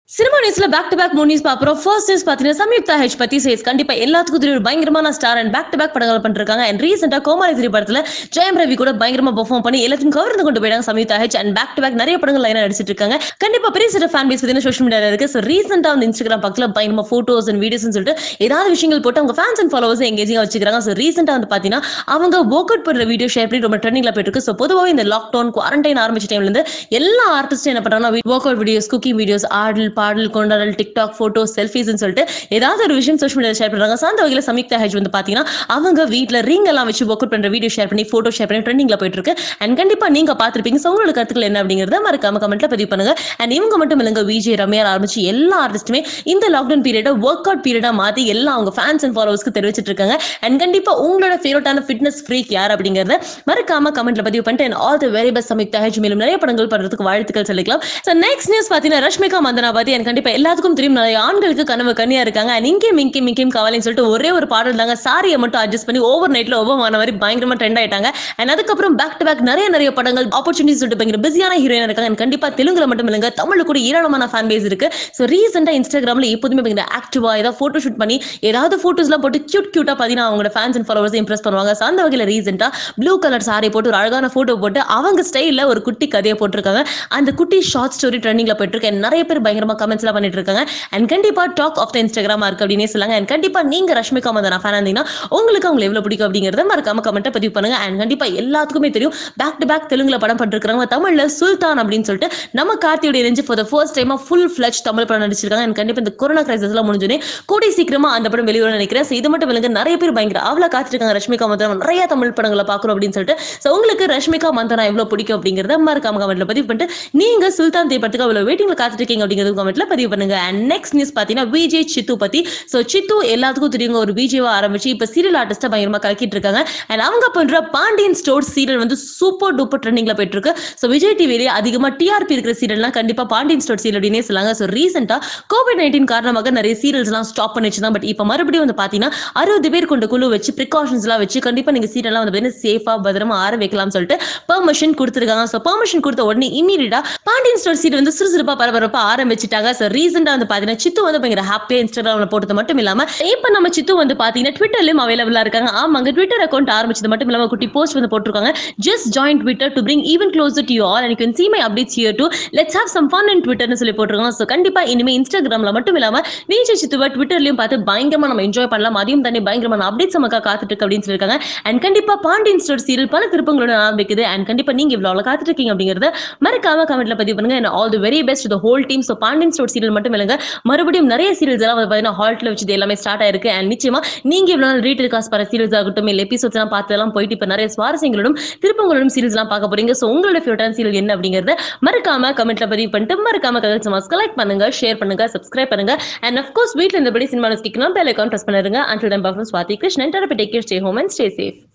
cinema நியூஸ்ல back to back மூணு news பாக்குறோம் ஃபர்ஸ்ட் நியூஸ் பாத்தீங்கன்னா சம்யுக்தா ஹெச் பத்தி சேஸ் கண்டிப்பா எல்லாத்துக்கும் தெரியும் ஒரு பயங்கரமான star and back to back படங்கள் பண்ணிருக்காங்க அண்ட் ரீசெண்டா கோமாளி திரி படத்துல ஜெயம் ரவி கூட பயங்கரமா பெர்ஃபார்ம் பண்ணி எல்லாத்தையும் கவர்ந்து கொண்டு போயிட்டாங்க சம்யுக்தா ஹெச் அண்ட் பேக் டு பேக் நிறைய படங்கள் லைனா நடிச்சிட்டு இருக்காங்க கண்டிப்பா பெரிய சில ஃபேன் பேஸ் பத்தி சோஷியல் மீடியால இருக்கு ஸோ ரீசெண்டா வந்து இன்ஸ்டாகிராம் பக்கத்துல பயங்கரமா போட்டோஸ் அண்ட் வீடியோஸ் சொல்லிட்டு ஏதாவது விஷயங்கள் போட்டு அவங்க ஃபேன்ஸ் அண்ட் ஃபாலோவர்ஸ் எங்கேஜிங்கா வச்சுக்கிறாங்க ஸோ ரீசெண்டா வந்து பாத்தீங்கன்னா அவங்க ஒர்க் அவுட் பண்ற வீடியோ ஷேர் பண்ணி ரொம்ப ட்ரெண்டிங்ல போயிட்டு இருக்கு ஸோ பொதுவாக இந்த லாக்டவுன் குவாரண்டைன் ஆரம்பிச்ச டைம்ல இருந்து எல்லா ஆர்டிஸ்டும் என்ன பண்றாங்கன்னா work out videos cooking videos ஆடல் பாடல் கொண்டாடல் டிக்டாக் போட்டோஸ் செல்ஃபிஸ்னு சொல்லிட்டு ஏதாவது ஒரு விஷயம் சோஷியல் மீடியா ஷேர் பண்றாங்க So, அந்த வகையில் சம்யுக்தா ஹெஜ் வந்து பாத்தீங்கன்னா அவங்க வீட்ல ரிங் எல்லாம் வச்சு ஒர்க் அவுட் பண்ற வீடியோ ஷேர் பண்ணி போட்டோ ஷேர் பண்ணி ட்ரெண்டிங்ல போயிட்டு இருக்கு அண்ட் கண்டிப்பா நீங்க பார்த்திருப்பீங்க So, உங்களோட கருத்துக்கள் என்ன அப்படிங்கறத மறக்காம கமெண்ட்ல பதிவு பண்ணுங்க அண்ட் இவங்க மட்டும் இல்லைங்க விஜய் ரம்யா ஆரம்பிச்சு எல்லா ஆர்டிஸ்ட்டுமே இந்த லாக்டவுன் பீரியட ஒர்க் அவுட் பீரியடா மாத்தி எல்லா அவங்க ஃபேன்ஸ் அண்ட் ஃபாலோவர்ஸ்க்கு தெரிவிச்சிட்டு இருக்காங்க அண்ட் கண்டிப்பா உங்களோட ஃபேவரட்டான ஃபிட்னஸ் ஃப்ரீக் யார் அப்படிங்கறத மறக்காம கமெண்ட்ல பதிவு பண்ணிட்டு and all the very best Samyuktha ஹெஜ் மேலும் நிறைய படங்கள் பண்றதுக்கு வாழ்த்துக்கள் சொல்லிக்கலாம் ஸோ நெக்ஸ்ட் நியூஸ் பார்த்தீங்கன்னா ரஷ்மிகா மந்தனா பத்தி எனக்கு கண்டிப்பா எல்லாத்துக்கும் தெரியும் நிறைய ஆண்களுக்கு கனவு கன்னியா இருக்காங்க அண்ட் இங்கேயும் இங்கேயும் இங்கேயும் கவலைன்னு சொல்லிட்டு ஒரே ஒரு பாடல் தாங்க சாரியை மட்டும் அட்ஜஸ்ட் பண்ணி ஓவர் நைட்ல ஓவர் ஆன மாதிரி பயங்கரமா ட்ரெண்ட் ஆயிட்டாங்க அண்ட் அதுக்கப்புறம் பேக் டு பேக் நிறைய நிறைய படங்கள் ஆப்பர்ச்சுனிட்டிஸ் சொல்லிட்டு பயங்கர பிஸியான ஹீரோயின் இருக்காங்க and கண்டிப்பா தெலுங்குல மட்டும் இல்லைங்க தமிழ்ல கூட ஏராளமான ஃபேன் பேஸ் இருக்கு ஸோ ரீசெண்டா இன்ஸ்டாகிராம்ல எப்போதுமே பயங்கர ஆக்டிவா ஏதாவது போட்டோ ஷூட் பண்ணி ஏதாவது போட்டோஸ்லாம் போட்டு கியூட் கியூட்டா பார்த்தீங்கன்னா அவங்களோட ஃபேன்ஸ் அண்ட் ஃபாலோவர்ஸ் இம்ப்ரெஸ் பண்ணுவாங்க ஸோ அந்த வகையில் ரீசெண்டா ப்ளூ கலர் சாரி போட்டு ஒரு அழகான போட்டோ போட்டு அவங்க ஸ்டைலில் ஒரு குட்டி கதையை போட்டிருக்காங்க அந்த குட்டி ஷார்ட் ஸ்டோரி ட்ரெண்டிங்ல போயிட்டு இருக்கு And நிறைய பேர் பயங்கரமா கமெண்ட்ஸ் எல்லாம் பண்ணிட்டு இருக்காங்க அண்ட் கண்டிப்பா டாக் ஆஃப் த இன்ஸ்டாகிராமா இருக்கு அப்படின்னே சொல்லாங்க அண்ட் கண்டிப்பா நீங்க ரஷ்மிகா மந்தனா ஃபேன் இருந்தீங்கன்னா உங்களுக்கு அவங்க எவ்வளவு பிடிக்கும் அப்படிங்கறத மறக்காம கமெண்ட்டை பதிவு பண்ணுங்க அண்ட் கண்டிப்பா எல்லாத்துக்குமே தெரியும் பேக் டு பேக் தெலுங்குல படம் பண்ணிருக்காங்க தமிழ்ல சுல்தான் அப்படின்னு சொல்லிட்டு நம்ம கார்த்தியோட இணைஞ்சு ஃபார் த ஃபர்ஸ்ட் டைமா ஃபுல் ஃபிளச் தமிழ் படம் நடிச்சிருக்காங்க அண்ட் கண்டிப்பா இந்த கொரோனா கிரைசஸ் எல்லாம் முடிஞ்சோடனே கூடி சீக்கிரமா அந்த படம் வெளியே நினைக்கிறேன் So, இது மட்டும் இல்லைங்க நிறைய பேர் பயங்கர அவ்வளோ காத்திருக்காங்க ரஷ்மிகா மந்தனா நிறைய தமிழ் படங்களை பார்க்கணும் அப்படின்னு சொல்லிட்டு ஸோ உங்களுக்கு ரஷ்மிகா மந்தனா எவ்வளவு பிடிக்கும் அப்படிங்கறத மறக்காம கமெண்ட்ல பதிவு பண்ணிட்டு நீங்க சுல்தான் தே படத்துக்கு அவ்வளவு வெயிட்டிங்ல காத்துட்டு இருக்கீங்க அப்படிங்கிறது கமெண்ட்ல பதிவு பண்ணுங்க அண்ட் நெக்ஸ்ட் நியூஸ் பாத்தீங்கன்னா விஜய் சித்து பத்தி ஸோ சித்து எல்லாத்துக்கும் தெரியுங்க ஒரு விஜயவா ஆரம்பிச்சு இப்ப சீரியல் ஆர்டிஸ்டா பயங்கரமா கலக்கிட்டு இருக்காங்க அண்ட் அவங்க பண்ற பாண்டியன் ஸ்டோர் சீரியல் வந்து சூப்பர் டூப்பர் ட்ரெண்டிங்ல போயிட்டு இருக்கு ஸோ விஜய் டிவிலேயே அதிகமா டிஆர்பி இருக்கிற சீரியல்லாம் கண்டிப்பா பாண்டியன் ஸ்டோர் சீரியல் அப்படின்னே சொல்லாங்க ஸோ ரீசெண்டா கோவிட் நைன்டீன் காரணமாக நிறைய சீரியல்ஸ் எல்லாம் ஸ்டாப் பண்ணிச்சு தான் பட் இப்போ மறுபடியும் வந்து பாத்தீங்கன்னா அறுபது பேர் கொண்ட குழு வச்சு ப்ரிகாஷன்ஸ் எல்லாம் வச்சு கண்டிப்பா நீங்க சீரியல்லாம் வந்து பார்த்தீங்கன்னா சேஃபா பத்திரமா ஆற வைக்கலாம்னு சொல்லிட்டு பெர்மிஷன் கொடுத்துருக்காங்க ஸோ பெர்மிஷன் கொடுத்த உடனே இம்மீடியட்டா பாண்டியன் ஸ்டோர் சீரியல் வந்து சுறுசுறுப்பா பரபரப்பா ஆரம்பிச்சிட்டாங்க ஸோ ரீசெண்டா வந்து பாத்தீங்கன்னா சித்து வந்து பயங்கர ஹாப்பியா இன்ஸ்டாகிராம்ல போட்டது மட்டும் இல்லாம இப்போ நம்ம சித்து வந்து பாத்தீங்கன்னா ட்விட்டர்லயும் அவைலபிளா இருக்காங்க ஆமாங்க ட்விட்டர் அக்கௌண்ட் ஆரம்பிச்சது மட்டும் இல்லாம குட்டி போஸ்ட் வந்து போட்டிருக்காங்க just join Twitter to bring even closer to you all and you see my updates here to let's have some fun in ட்விட்டர்னு சொல்லி போட்டிருக்காங்க ஸோ கண்டிப்பா இனிமே இன்ஸ்டாகிராம்ல மட்டும் இல்லாம விஜய் சித்துவ ட்விட்டர்லயும் பார்த்து பயங்கரமா நம்ம என்ஜாய் பண்ணலாம் அதையும் தாண்டி பயங்கரமான அப்டேட்ஸ் நமக்கு காத்துட்டு இருக்கு அப்படின்னு சொல்லியிருக்காங்க அண்ட் கண்டிப்பா பாண்டியன் ஸ்டோர் சீரியல் பல திருப்பங்களோட ஆரம்பிக்குது அண்ட் கண்டிப்பா நீங்க இவ்வளவு காத்துட்டு இருக்கீங்க அப்படிங்கறத மறக்காம கமெண்ட்ல பதிவு பண்ணுங்க and all the very best the whole team so Pandian store serial மட்டும் இல்லைங்க மறுபடியும் நிறைய சீரியல்ஸ் எல்லாம் வந்து பார்த்தீங்கன்னா ஹால்ட்ல வச்சு எல்லாமே ஸ்டார்ட் ஆயிருக்கு அண்ட் நிச்சயமா நீங்க இவ்வளவு நாள் ரீட்டில் காசு பர சீரியல்ஸ் ஆகட்டும் இல்லை எபிசோட்ஸ் எல்லாம் பார்த்து எல்லாம் போயிட்டு இப்போ நிறைய சுவாரஸ்யங்களோடும் திருப்பங்களோடும் சீரியல்ஸ் எல்லாம் பார்க்க போறீங்க ஸோ உங்களோட ஃபேவரட்டான சீரியல் என்ன அப்படிங்கறத மறக்காம கமெண்ட்ல பதிவு பண்ணிட்டு மறக்காம கமெண்ட்ஸ் மாஸ்க் லைக் பண்ணுங்க ஷேர் பண்ணுங்க சப்ஸ்கிரைப் பண்ணுங்க அண்ட் அஃப்கோர்ஸ் வீட்டில் இருந்தபடி சினிமா கேட்கணும் பெல் அக்கௌண்ட் ப்ரெஸ் பண்ணிருங்க அண்ட் தென் பஃபன் சுவாதி கிருஷ்ணன் டெரபி take care stay home and stay safe